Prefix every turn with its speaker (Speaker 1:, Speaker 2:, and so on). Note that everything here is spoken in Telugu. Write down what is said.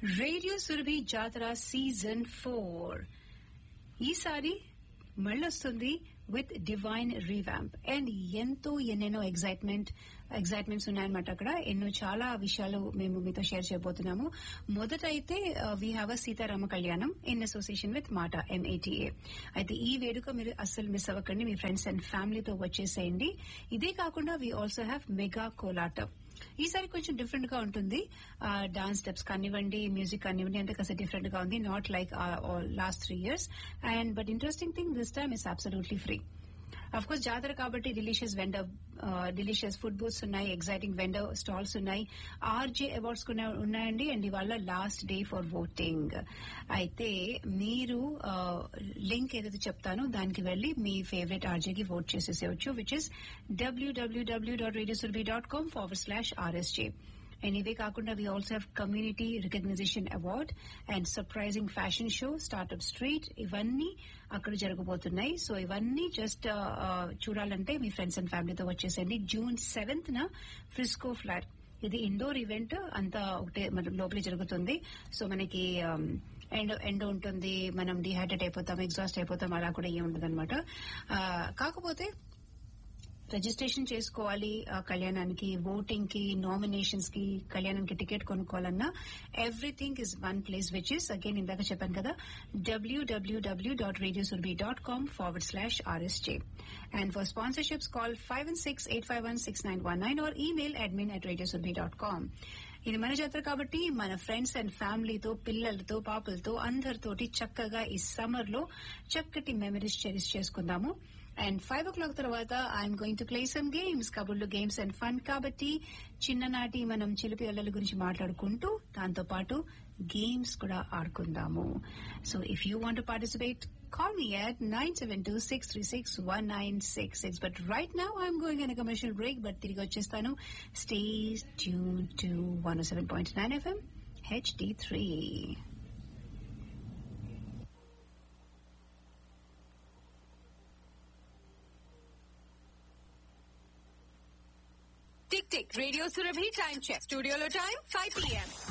Speaker 1: రేడియో సురభి జాతర సీజన్ ఫోర్ ఈసారి మళ్ళొస్తుంది విత్ డివైన్ రీవ్యాంప్ అండ్ ఎంతో ఎన్నెన్నో ఎగ్జైట్మెంట్ ఎగ్జైట్మెంట్స్ ఉన్నాయన్నమాట అక్కడ ఎన్నో చాలా విషయాలు మేము మీతో షేర్ చేయబోతున్నాము మొదట అయితే వీ హ్యావ్ అ సీతారామ కళ్యాణం ఇన్ అసోసియేషన్ విత్ మాట ఎంఏటీఏ అయితే ఈ వేడుక మీరు అస్సలు మిస్ అవ్వకండి మీ ఫ్రెండ్స్ అండ్ ఫ్యామిలీతో వచ్చేసేయండి ఇదే కాకుండా we also have mega Kolatam ఈసారి కొంచెం డిఫరెంట్ గా ఉంటుంది డాన్స్ స్టెప్స్ కానివ్వండి మ్యూజిక్ కానివ్వండి అంతా కాస్త డిఫరెంట్ గా ఉంది not like last three years and but interesting thing this time is absolutely free of course Jathara కాబట్టి delicious vendor delicious food booths ఉన్నాయి ఎగ్జైటింగ్ వెండర్ స్టాల్స్ ఉన్నాయి ఆర్జే అవార్డ్స్ కూడా ఉన్నాయండి అండ్ ఇవాళ లాస్ట్ డే ఫర్ ఓటింగ్ అయితే మీరు లింక్ ఏదైతే చెప్తానో దానికి వెళ్లి మీ ఫేవరెట్ ఆర్జేకి ఓట్ చేసేసేయచ్చు which is W W W dot radio dot com forward slash R S J and ఇవే కాకుండా we also have community recognition award and surprising fashion show startup street ఇవన్నీ అక్కడ జరగబోతున్నాయి సో ఇవన్నీ జస్ట్ చూడాలంటే మీ ఫ్రెండ్స్ అండ్ ఫ్యామిలీతో వచ్చేసండి జూన్ సెవెంత్ న ఫ్రిస్కో ఫ్లాట్ ఇది ఇండోర్ ఈవెంట్ అంతా ఒకటే మన లోపలే జరుగుతుంది సో మనకి ఎండ్ ఎండ్ ఉంటుంది మనం డిహైడ్రేట్ అయిపోతాం ఎగ్జాస్ట్ అయిపోతాం అలా కూడా ఏమి ఉండదు అనమాట కాకపోతే రిజిస్ట్రేషన్ చేసుకోవాలి కళ్యాణానికి ఓటింగ్ కి నామినేషన్స్ కి కళ్యాణానికి టికెట్ కొనుక్కోవాలన్నా everything is one place which is again ఇందాక చెప్పాను కదా W W W dot radio Surabhi dot com forward slash R S J and for sponsorships call five one six eight five one six nine one nine or email admin at radio Surabhi dot com ఇది మన జాతర కాబట్టి మన ఫ్రెండ్స్ అండ్ ఫ్యామిలీతో పిల్లలతో పాపలతో అందరితోటి చక్కగా ఈ సమ్మర్ లో చక్కటి మెమరీస్ చెరిస్ చేసుకుందాము అండ్ ఫైవ్ ఓ క్లాక్ తర్వాత I'm going to play some games కబుర్లు గేమ్స్ అండ్ ఫన్ కాబట్టి చిన్ననాటి మనం చిలిపి అల్లల గురించి మాట్లాడుకుంటూ దాంతో పాటు గేమ్స్ కూడా ఆడుకుందాము so if you want participate call me at 972-636-1966. But right now I'm going on a commercial break, but తిరిగి వచ్చేస్తాను. Stay tuned to 107.9 FM HD3.
Speaker 2: Tick tick radio Surabhi time check స్టూడియోలో టైం ఫైవ్ పిఎం